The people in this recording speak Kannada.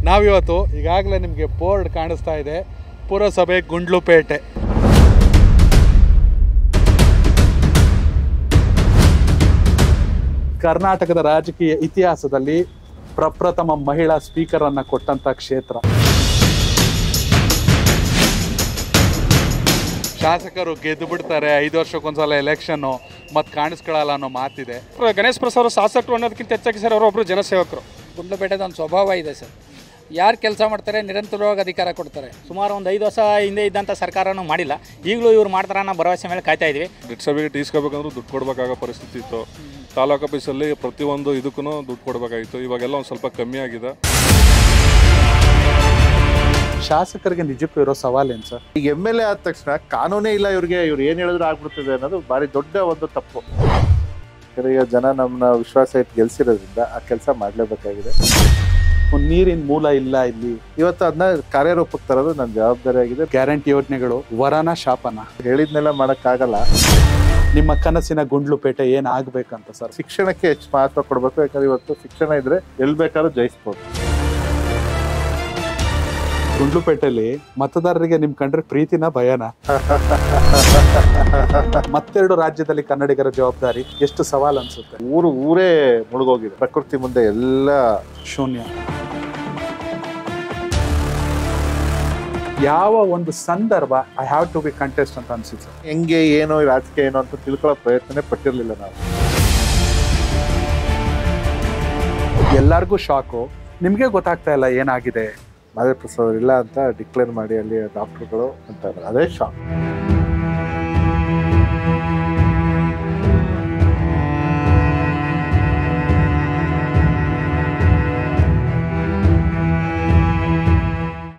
ನಾವಿವತ್ತು ಈಗಾಗಲೇ ನಿಮಗೆ ಬೋರ್ಡ್ ಕಾಣಿಸ್ತಾ ಇದೆ ಪುರಸಭೆ ಗುಂಡ್ಲುಪೇಟೆ ಕರ್ನಾಟಕದ ರಾಜಕೀಯ ಇತಿಹಾಸದಲ್ಲಿ ಪ್ರಪ್ರಥಮ ಮಹಿಳಾ ಸ್ಪೀಕರ್ ಅನ್ನ ಕೊಟ್ಟಂತ ಕ್ಷೇತ್ರ ಶಾಸಕರು ಗೆದ್ದು ಬಿಡ್ತಾರೆ ಐದು ವರ್ಷಕ್ಕೊಂದ್ಸಲ ಎಲೆಕ್ಷನ್ನು ಮತ್ತೆ ಕಾಣಿಸ್ಕೊಳ್ಳಲ್ಲ ಅನ್ನೋ ಮಾತಿದೆ ಗಣೇಶ್ ಪ್ರಸಾದ್ ಅವರು ಶಾಸಕರು ಅನ್ನೋದಕ್ಕಿಂತ ಹೆಚ್ಚಾಗಿ ಸರ್ ಅವರೊಬ್ಬರು ಜನಸೇವಕರು ಗುಂಡ್ಲುಪೇಟೆದ ಒಂದು ಸ್ವಭಾವ ಇದೆ ಸರ್ ಯಾರು ಕೆಲಸ ಮಾಡ್ತಾರೆ ನಿರಂತರವಾಗಿ ಅಧಿಕಾರ ಕೊಡ್ತಾರೆ ಸುಮಾರು ಒಂದು ಐದು ವರ್ಷ ಹಿಂದೆ ಇದ್ದಂಥ ಸರ್ಕಾರನೂ ಮಾಡಿಲ್ಲ ಈಗಲೂ ಇವ್ರು ಮಾಡ್ತಾರ ಅನ್ನೋ ಭರವಸೆ ಮೇಲೆ ಕಾಯ್ತಾ ಇದ್ವಿ ಡೆಟ್ ಸರ್ಟಿಫಿಕೇಟ್ ಇಸ್ಕೋಬೇಕಂದ್ರೂ ದುಡ್ಡು ಕೊಡಬೇಕಾಗೋ ಪರಿಸ್ಥಿತಿ ಇತ್ತು ತಾಲೂಕು ಆಫೀಸಲ್ಲಿ ಪ್ರತಿಯೊಂದು ಇದಕ್ಕೂ ದುಡ್ಡು ಕೊಡಬೇಕಾಗಿತ್ತು ಇವಾಗೆಲ್ಲ ಒಂದು ಸ್ವಲ್ಪ ಕಮ್ಮಿ ಆಗಿದೆ ಶಾಸಕರಿಗೆ ನಿಜಕ್ಕೂ ಇರೋ ಸವಾಲೇನು ಸರ್ ಈಗ ಎಮ್ ಎಲ್ ಎ ಆದ ತಕ್ಷಣ ಕಾನೂನೇ ಇಲ್ಲ ಇವ್ರಿಗೆ ಇವ್ರು ಏನ್ ಹೇಳಿದ್ರು ಆಗ್ಬಿಡ್ತದೆ ಅನ್ನೋದು ಬಾರಿ ದೊಡ್ಡ ಒಂದು ತಪ್ಪು ಯಾಕಂದ್ರೆ ಈಗ ಜನ ನಮ್ಮನ್ನ ವಿಶ್ವಾಸ ಇಟ್ಟು ಗೆಲ್ಸಿರೋದ್ರಿಂದ ಆ ಕೆಲಸ ಮಾಡ್ಲೇಬೇಕಾಗಿದೆ ಒಂದು ನೀರಿನ ಮೂಲ ಇಲ್ಲ ಇಲ್ಲಿ ಇವತ್ತು ಅದನ್ನ ಕಾರ್ಯರೂಪಕ್ಕೆ ತರೋದು ನನ್ನ ಜವಾಬ್ದಾರಿ ಆಗಿದೆ ಗ್ಯಾರಂಟಿ ಯೋಜನೆಗಳು ವರನ ಶಾಪನ ಹೇಳಿದ್ನೆಲ್ಲ ಮಾಡಕ್ಕಾಗಲ್ಲ ನಿಮ್ಮ ಕನಸಿನ ಗುಂಡ್ಲುಪೇಟೆ ಏನ್ ಆಗ್ಬೇಕಂತ ಸರ್ ಶಿಕ್ಷಣಕ್ಕೆ ಹೆಚ್ಚು ಮಹತ್ವ ಕೊಡಬೇಕು ಯಾಕಂದ್ರೆ ಇವತ್ತು ಶಿಕ್ಷಣ ಇದ್ರೆ ಎಲ್ಲಿ ಬೇಕಾದ್ರೂ ಜಯಿಸ್ಬೋದು ಗುಂಡ್ಲುಪೇಟೆಯಲ್ಲಿ ಮತದಾರರಿಗೆ ನಿಮ್ ಕಂಡ್ರೆ ಪ್ರೀತಿನ ಭಯನ ಮತ್ತೆರಡು ರಾಜ್ಯದಲ್ಲಿ ಕನ್ನಡಿಗರ ಜವಾಬ್ದಾರಿ ಎಷ್ಟು ಸವಾಲ್ ಅನ್ಸುತ್ತೆ ಊರು ಊರೇ ಮುಳುಗೋಗಿದೆ ಪ್ರಕೃತಿ ಮುಂದೆ ಎಲ್ಲ ಶೂನ್ಯ ಯಾವ ಒಂದು ಸಂದರ್ಭ I have to be contest ಅಂತ ಅನ್ಸುತ್ತೆ ಹೆಂಗೆ ಏನೋ ಈ ರಾಜಕೀಯ ಏನೋ ಅಂತ ತಿಳ್ಕೊಳ್ಳೋ ಪ್ರಯತ್ನನೇ ಪಟ್ಟಿರ್ಲಿಲ್ಲ ನಾವು ಎಲ್ಲರಿಗೂ ಶಾಕು ನಿಮ್ಗೆ ಗೊತ್ತಾಗ್ತಾ ಇಲ್ಲ ಏನಾಗಿದೆ ಮಾದೇ ಪ್ರಸಾದ್ ಇಲ್ಲ ಅಂತ ಡಿಕ್ಲೇರ್ ಮಾಡಿ ಅಲ್ಲಿ ಡಾಕ್ಟರ್ಗಳು ಅಂತಾರೆ ಅದೇ ಶಾಕ್